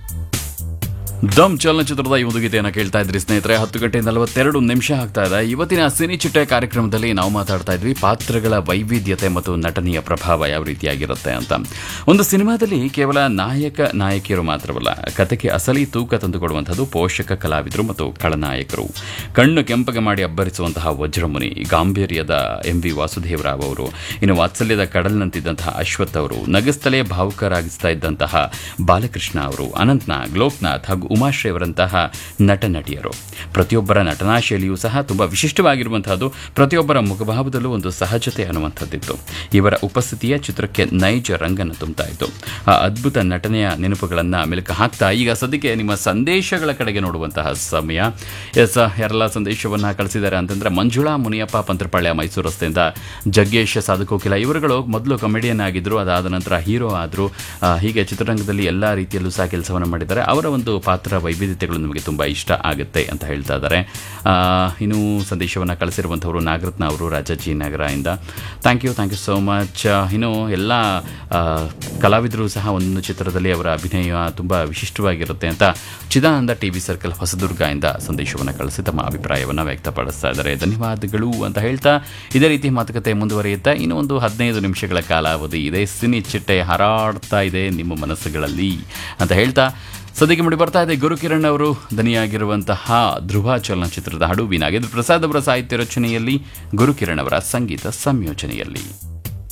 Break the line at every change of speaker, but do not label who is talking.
ದಮ್ ಚಲನಚಿತ್ರದ ಈ ಒಂದು ಗೀತೆಯನ್ನು ಕೇಳ್ತಾ ಇದ್ರಿ ಸ್ನೇಹಿತರೆ ಹತ್ತು ಗಂಟೆ ನಲವತ್ತೆರಡು ನಿಮಿಷ ಆಗ್ತಾ ಇದೆ ಇವತ್ತಿನ ಸಿನಿ ಚಿಟ್ಟೆ ಕಾರ್ಯಕ್ರಮದಲ್ಲಿ ನಾವು ಮಾತಾಡ್ತಾ ಇದ್ವಿ ಪಾತ್ರಗಳ ವೈವಿಧ್ಯತೆ ಮತ್ತು ನಟನೆಯ ಪ್ರಭಾವ ಯಾವ ರೀತಿಯಾಗಿರುತ್ತೆ ಅಂತ ಒಂದು ಸಿನಿಮಾದಲ್ಲಿ ಕೇವಲ ನಾಯಕ ನಾಯಕಿಯರು ಮಾತ್ರವಲ್ಲ ಕತೆಗೆ ಅಸಲಿ ತೂಕ ತಂದುಕೊಡುವಂಥದ್ದು ಪೋಷಕ ಕಲಾವಿದರು ಮತ್ತು ಖಳನಾಯಕರು ಕಣ್ಣು ಕೆಂಪಗೆ ಮಾಡಿ ಅಬ್ಬರಿಸುವಂತಹ ವಜ್ರಮುನಿ ಗಾಂಭೀರ್ಯದ ಎಂ ವಿ ವಾಸುದೇವರಾವ್ ಅವರು ಇನ್ನು ವಾತ್ಸಲ್ಯದ ಕಡಲ್ನಂತಿದ್ದಂತಹ ಅಶ್ವಥ್ ಅವರು ನಗಸ್ತಲೇ ಭಾವುಕರಾಗಿಸ್ತಾ ಇದ್ದಂತಹ ಬಾಲಕೃಷ್ಣ ಅವರು ಅನಂತ್ನಾಗ್ ಲೋಕನಾಥ್ ಹಾಗೂ ಉಮಾಶ್ರೀ ಅವರಂತಹ ನಟ ನಟಿಯರು ಪ್ರತಿಯೊಬ್ಬರ ನಟನಾ ಶೈಲಿಯೂ ಸಹ ತುಂಬ ವಿಶಿಷ್ಟವಾಗಿರುವಂತಹದ್ದು ಪ್ರತಿಯೊಬ್ಬರ ಮುಖಭಾವದಲ್ಲೂ ಒಂದು ಸಹಜತೆ ಅನ್ನುವಂಥದ್ದಿತ್ತು ಇವರ ಉಪಸ್ಥಿತಿಯ ಚಿತ್ರಕ್ಕೆ ನೈಜ ರಂಗನ್ನು ತುಂಬ್ತಾ ಇತ್ತು ಆ ಅದ್ಭುತ ನಟನೆಯ ನೆನಪುಗಳನ್ನು ಮೆಲುಕು ಹಾಕ್ತಾ ಈಗ ಸದ್ಯಕ್ಕೆ ನಿಮ್ಮ ಸಂದೇಶಗಳ ಕಡೆಗೆ ನೋಡುವಂತಹ ಸಮಯ ಎಸ್ ಯಾರೆಲ್ಲ ಸಂದೇಶವನ್ನು ಕಳಿಸಿದ್ದಾರೆ ಅಂತಂದ್ರೆ ಮಂಜುಳಾ ಮುನಿಯಪ್ಪ ಪಂತ್ರಪಾಳ್ಯ ಮೈಸೂರು ರಸ್ತೆಯಿಂದ ಜಗ್ಗೇಶ್ ಸಾಧಕೋಕಿಲ ಇವರುಗಳು ಮೊದಲು ಕಾಮಿಡಿಯನ್ ಆಗಿದ್ದರು ಅದಾದ ನಂತರ ಹೀರೋ ಆದರು ಹೀಗೆ ಚಿತ್ರರಂಗದಲ್ಲಿ ಎಲ್ಲ ರೀತಿಯಲ್ಲೂ ಸಹ ಕೆಲಸವನ್ನು ಮಾಡಿದ್ದಾರೆ ಅವರ ಒಂದು ಪಾತ್ರ ವೈವಿಧ್ಯತೆಗಳು ನಮಗೆ ತುಂಬ ಇಷ್ಟ ಆಗುತ್ತೆ ಅಂತ ಹೇಳ್ತಾ ಇದ್ದಾರೆ ಆ, ಇನ್ನು ಸಂದೇಶವನ್ನು ಕಳಿಸಿರುವಂಥವರು ನಾಗರತ್ನ ಅವರು ರಾಜಾಜಿ ನಗರದಿಂದ thank you thank you so much ಇನ್ನು ಎಲ್ಲ ಆ, ಕಲಾವಿದರು ಸಹ ಒಂದೊಂದು ಚಿತ್ರದಲ್ಲಿ ಅವರ ಅಭಿನಯ ತುಂಬ ವಿಶಿಷ್ಟವಾಗಿರುತ್ತೆ ಅಂತ Chidananda T V circle Hosadurga ಇಂದ ಸಂದೇಶವನ್ನು ಕಳಿಸಿ ತಮ್ಮ ಅಭಿಪ್ರಾಯವನ್ನು ವ್ಯಕ್ತಪಡಿಸ್ತಾ ಇದ್ದಾರೆ ಧನ್ಯವಾದಗಳು ಅಂತ ಹೇಳ್ತಾ ಇದೇ ರೀತಿ ಮಾತುಕತೆ ಮುಂದುವರಿಯುತ್ತಾ ಇನ್ನು ಒಂದು ಹದಿನೈದು ನಿಮಿಷಗಳ ಕಾಲಾವಧಿ ಇದೆ ಸಿನಿ ಚಿಟ್ಟೆ ಹಾರಾಡ್ತಾ ಇದೆ ನಿಮ್ಮ ಮನಸ್ಸುಗಳಲ್ಲಿ ಅಂತ ಹೇಳ್ತಾ ಸದ್ಯಕ್ಕೆ ಮುಡಿ ಬರ್ತಾ ಇದೆ ಗುರುಕಿರಣ್ ಅವರು ದನಿಯಾಗಿರುವಂತಹ ಧ್ರುವ ಚಲನಚಿತ್ರದ ಹಾಡು ವಿ ನಾಗೇಂದ್ರ ಪ್ರಸಾದ್ ಅವರ ಸಾಹಿತ್ಯ ರಚನೆಯಲ್ಲಿ ಗುರುಕಿರಣ್ ಅವರ ಸಂಗೀತ ಸಂಯೋಜನೆಯಲ್ಲಿ